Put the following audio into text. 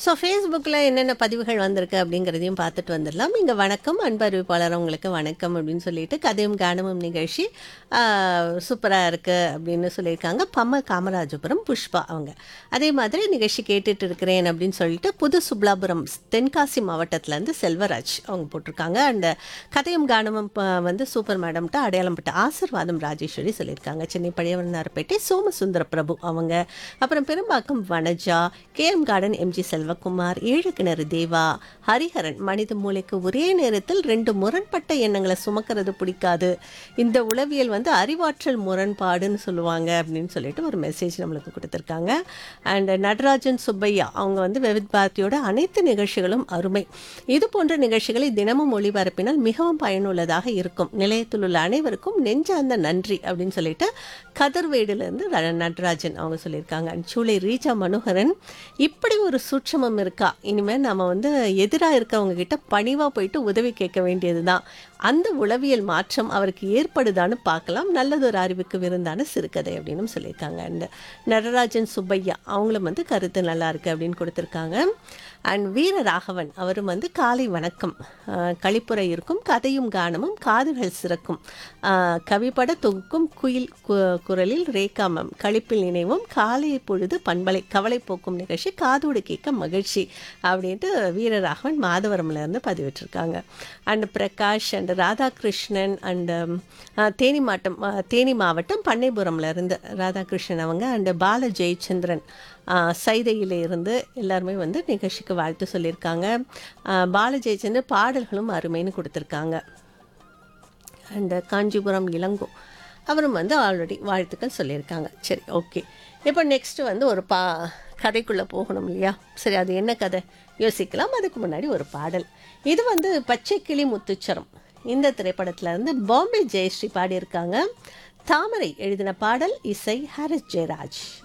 so ஃபேஸ்புக்கில் என்னென்ன பதிவுகள் வந்திருக்கு அப்படிங்கிறதையும் பார்த்துட்டு வந்துடலாம் இங்கே வணக்கம் அன்பு அறிவிப்பாளர் உங்களுக்கு வணக்கம் அப்படின்னு சொல்லிட்டு கதையும் கானமும் நிகழ்ச்சி சூப்பராக இருக்குது அப்படின்னு சொல்லியிருக்காங்க பம்ம காமராஜபுரம் புஷ்பா அவங்க அதே மாதிரி நிகழ்ச்சி கேட்டுட்டு இருக்கிறேன் அப்படின்னு சொல்லிட்டு புது சுப்லாபுரம் தென்காசி மாவட்டத்துலேருந்து செல்வராஜ் அவங்க போட்டிருக்காங்க அந்த கதையும் கானமும் ப- வந்து சூப்பர் மேடம்கிட்ட அடையாளம் பட்ட ஆசிர்வாதம் ராஜேஸ்வரி சொல்லியிருக்காங்க சென்னை பழையவனார்பேட்டை சோமசுந்தர பிரபு அவங்க அப்புறம் Perumbakkam Vanaja K M garden MG Selvakumar Ezhukinaru Deva Hariharan மனித மூளைக்கு ஒரே நேரத்தில் ரெண்டு முரண்பட்ட எண்ணங்களை சுமக்கிறது பிடிக்காது இந்த உளவியல் வந்து அறிவாற்றல் முரண்பாடுன்னு சொல்லுவாங்க அப்படின்னு சொல்லிட்டு ஒரு மெசேஜ் நம்மளுக்கு கொடுத்துருக்காங்க அண்ட் நடராஜன் சுப்பையா அவங்க வந்து விவித் பாரதியோட அனைத்து நிகழ்ச்சிகளும் அருமை இது போன்ற நிகழ்ச்சிகளை தினமும் ஒளிபரப்பினால் மிகவும் பயனுள்ளதாக இருக்கும் நிலையத்தில் உள்ள அனைவருக்கும் நெஞ்சார்ந்த நன்றி அப்படின்னு சொல்லிட்டு கதிர்வேடுலேருந்து நடராஜன் அவங்க சொல்லியிருக்காங்க அண்ட் சூளை ரீஜா மனோகரன் இப்படி ஒரு சூட்சமம் இருக்கா இனிமேல் நம்ம வந்து எதிராக இருக்கவங்க கிட்ட பணிவாக போயிட்டு உதவி கேட்க வேண்டியது தான் அந்த உளவியல் மாற்றம் அவருக்கு ஏற்படுதான்னு பார்க்கலாம் நல்லதொரு அறிவுக்கு விருந்தான சிறுகதை அப்படின்னு சொல்லியிருக்காங்க அண்ட் நடராஜன் சுப்பையா அவங்களும் வந்து கருத்து நல்லா இருக்கு அப்படின்னு கொடுத்துருக்காங்க அண்ட் வீர ராகவன் அவரும் வந்து காலை வணக்கம் அஹ், கழிப்புரை இருக்கும் கதையும் கானமும் காதுகள் சிறக்கும் அஹ், கவிப்பட தொகுக்கும் குயில் கு- குரலில் ரேகாமம் களிப்பில் நினைவும் காலை பொழுது பண்பலை கவலை போக்கும் நிகழ்ச்சி காதோடு கேட்க மகிழ்ச்சி அப்படின்ட்டு வீரராகவன் மாதவரம்ல இருந்து பதிவிட்டிருக்காங்க and Prakash and Radhakrishnan and Theni மாவட்டம் அஹ், தேனி மாவட்டம் பண்ணைபுரம்ல இருந்து ராதாகிருஷ்ணன் அவங்க அண்ட் பால ஜெயச்சந்திரன் அஹ், சைதையில இருந்து எல்லாருமே வந்து நிகழ்ச்சிக்கு வாழ்த்து சொல்லியிருக்காங்க அஹ், பால ஜெயச்சந்திரன் பாடல்களும் அருமைன்னு கொடுத்துருக்காங்க அண்ட் காஞ்சிபுரம் இளங்கோ அவரும் வந்து ஆல்ரெடி வாழ்த்துக்கள் சொல்லியிருக்காங்க சரி ஓகே இப்போ நெக்ஸ்ட்டு வந்து ஒரு பா கதைக்குள்ளே போகணும் இல்லையா சரி அது என்ன கதை யோசிக்கலாம் அதுக்கு முன்னாடி ஒரு பாடல் இது வந்து பச்சை கிளி முத்துச்சரம் இந்த திரைப்படத்துல இருந்து பாம்பே ஜெயஸ்ரீ பாடியிருக்காங்க தாமரை எழுதின பாடல் இசை ஹாரிஸ் ஜெயராஜ்